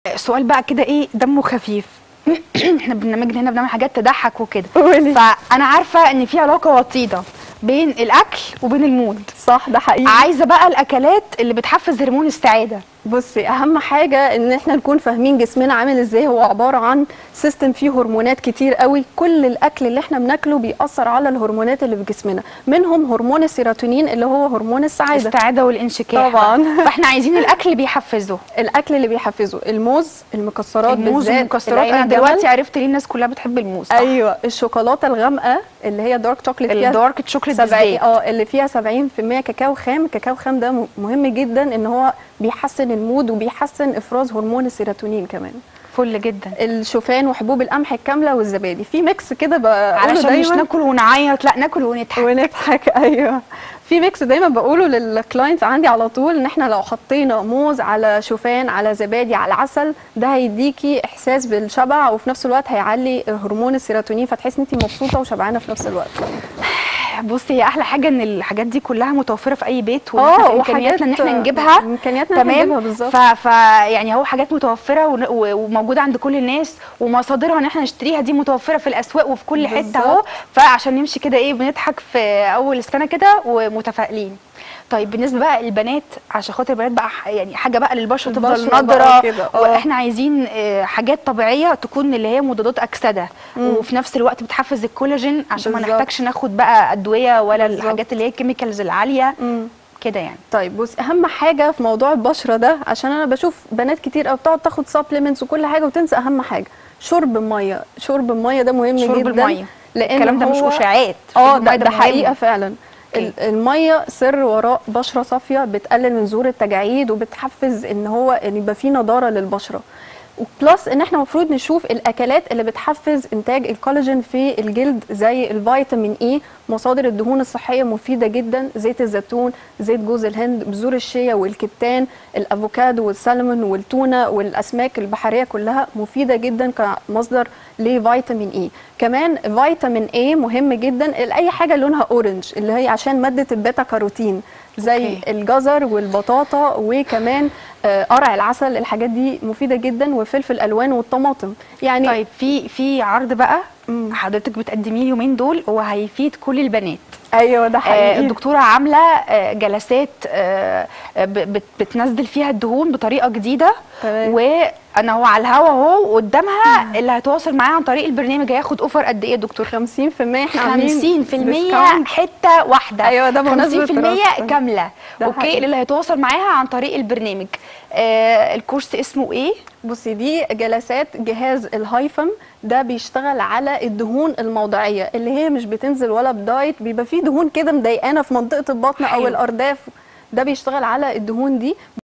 سؤال بقى كده ايه دمه خفيف احنا برنامجنا هنا بنعمل حاجات تضحك وكده قولي. فانا عارفه ان في علاقه وطيده بين الاكل وبين المود صح ده حقيقي عايزه بقى الاكلات اللي بتحفز هرمون السعاده بصي اهم حاجه ان احنا نكون فاهمين جسمنا عامل ازاي هو عباره عن سيستم فيه هرمونات كتير قوي كل الاكل اللي احنا بناكله بيأثر على الهرمونات اللي في جسمنا منهم هرمون السيروتونين اللي هو هرمون السعاده السعاده والانشكاح طبعاً. فاحنا عايزين الاكل اللي بيحفزه الاكل اللي بيحفزه الموز المكسرات الموز بالذات والمكسرات العين انا الجمل. دلوقتي عرفت ليه الناس كلها بتحب الموز صح؟ ايوه الشوكولاته الغامقه اللي هي دارك شوكليت فيها الدارك شوكليت سبعين بالذات اه اللي فيها 70% كاكاو خام الكاكاو خام ده م- مهم جدا ان هو بيحسن المود وبيحسن افراز هرمون السيروتونين كمان فل جدا الشوفان وحبوب القمح الكامله والزبادي في ميكس كده بقوله علشان مش دايما ناكل ونعيط لا ناكل ونضحك ونضحك ايوه في ميكس دايما بقوله للكلاينتس عندي على طول ان احنا لو حطينا موز على شوفان على زبادي على عسل ده هيديكي احساس بالشبع وفي نفس الوقت هيعلي هرمون السيروتونين فتحسي ان انت مبسوطه وشبعانه في نفس الوقت بصي هي احلى حاجه ان الحاجات دي كلها متوفره في اي بيت وإن إحنا اه في امكانياتنا ان احنا وحاجات- نجيبها امكانياتنا إن إحنا نجيبها بالظبط ف... ف يعني هو حاجات متوفره ون... و- وموجوده عند كل الناس ومصادرها ان احنا نشتريها دي متوفره في الاسواق وفي كل حته اهو بالظبط. فعشان نمشي كده ايه بنضحك في اول السنه كده ومتفائلين طيب بالنسبه بقى للبنات عشان خاطر البنات بقى ح- يعني حاجه بقى للبشره تفضل البشرة بقى نضره كده، اه. واحنا عايزين آه، حاجات طبيعيه تكون اللي هي مضادات اكسده وفي نفس الوقت بتحفز الكولاجين عشان ما بالظبط. نحتاجش ناخد بقى ادويه ولا بالظبط. الحاجات اللي هي الكيميكالز العاليه مم. كده يعني طيب بص اهم حاجه في موضوع البشره ده عشان انا بشوف بنات كتير قوي بتقعد تاخد سبلمنتس وكل حاجه وتنسى اهم حاجه شرب الميه شرب الميه ده مهم شرب جدا الميه لان الكلام ده مش هو- اشاعات اه شرب ده, المية ده مهم. حقيقه فعلا أوكي. ال- الميه سر وراء بشره صافيه بتقلل من ظهور التجاعيد وبتحفز ان هو ان يبقى في نضاره للبشره وبلس ان احنا المفروض نشوف الاكلات اللي بتحفز انتاج الكولاجين في الجلد زي الفيتامين اي مصادر الدهون الصحيه مفيده جدا زيت الزيتون زيت جوز الهند بذور الشيا والكتان الافوكادو والسلمون والتونه والاسماك البحريه كلها مفيده جدا كمصدر لفيتامين اي كمان فيتامين اي مهم جدا لاي حاجه لونها اورنج اللي هي عشان ماده البيتا كاروتين زي أوكي. الجزر والبطاطا وكمان آه، قرع العسل الحاجات دي مفيده جدا وفلفل الوان والطماطم يعني طيب في في عرض بقى مم. حضرتك بتقدميه اليومين دول هو هيفيد كل البنات ايوه ده آه حقيقي الدكتوره عامله آه جلسات آه آه، ب- بت- بتنزل فيها الدهون بطريقه جديده تمام. وانا هو على الهوا اهو قدامها اللي هيتواصل معايا عن طريق البرنامج هياخد اوفر قد ايه يا دكتور 50% احنا عاملين 50% discount. حته واحده أيوة، ده بمناسبة 50% الرأس. كامله ده اوكي حقيقي. اللي هيتواصل معاها عن طريق البرنامج آه الكورس اسمه ايه بصي دي جلسات جهاز الهايفم ده بيشتغل على الدهون الموضعيه اللي هي مش بتنزل ولا بدايت بيبقى فيه دهون كده مضايقانا في منطقه البطن او حلو. الارداف ده بيشتغل على الدهون دي